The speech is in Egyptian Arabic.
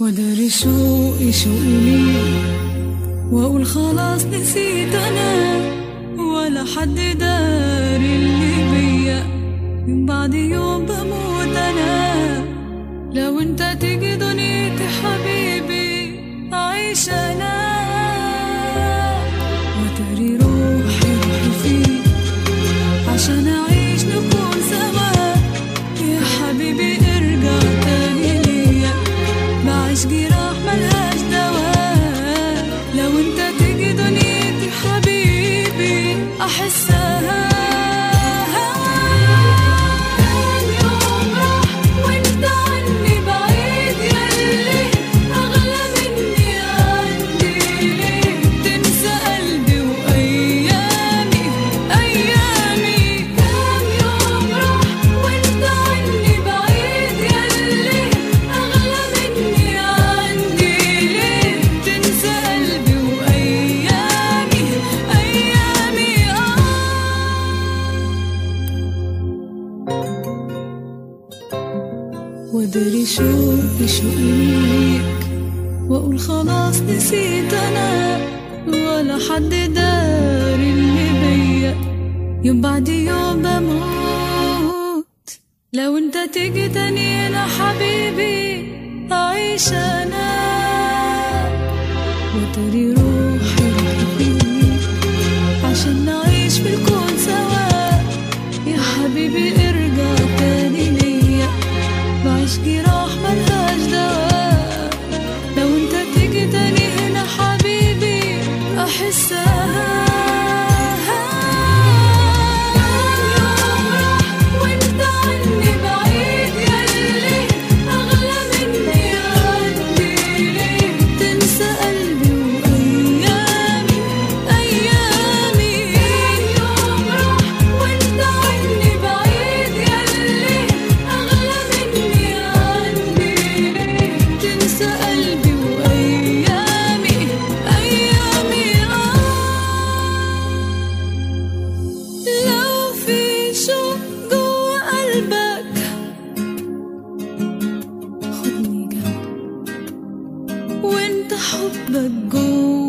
وداري شوقي شوقي ليك واقول خلاص نسيت انا ولا حد داري اللي بيا من بعد يوم بموت انا لو انت تيجي دنيتي حبيبي اعيش انا وتري روحي روحي فيك عشان اعيش نكون سوا يا حبيبي ارجع تاني ليا بعيش جراح ملهاش دواء لو انت تيجي دنيتي حبيبي احسها يوم راح وانت عني بعيد ياللي اغلى مني عندي ليه تنسى قلبي وايامي ايامي كام يوم راح وانت عني بعيد ياللي اغلى مني عندي ليه تنسى قلبي وايامي ايامي اه وادري شوقي شوقي ليك واقول خلاص نسيت انا ولا حد داري اللي بيا يوم بعد يوم بموت لو انت تيجي تاني انا حبيبي اعيش انا وتري روحي روحي فيك عشان نعيش في الكون سوا يا حبيبي ارجع تاني ليا بعيش جراح ملهاش دواء لو انت تيجي تاني هنا حبيبي احسها يوم راح وانت عني بعيد ياللي اغلى مني عندي ليه تنسى قلبي وايامي ايامي يوم راح وانت عني بعيد ياللي اغلى مني عندي ليه تنسى قلبي وايامي ايامي اه لو في شوق جوا قلبك خدني جنبك وانت حبك جوا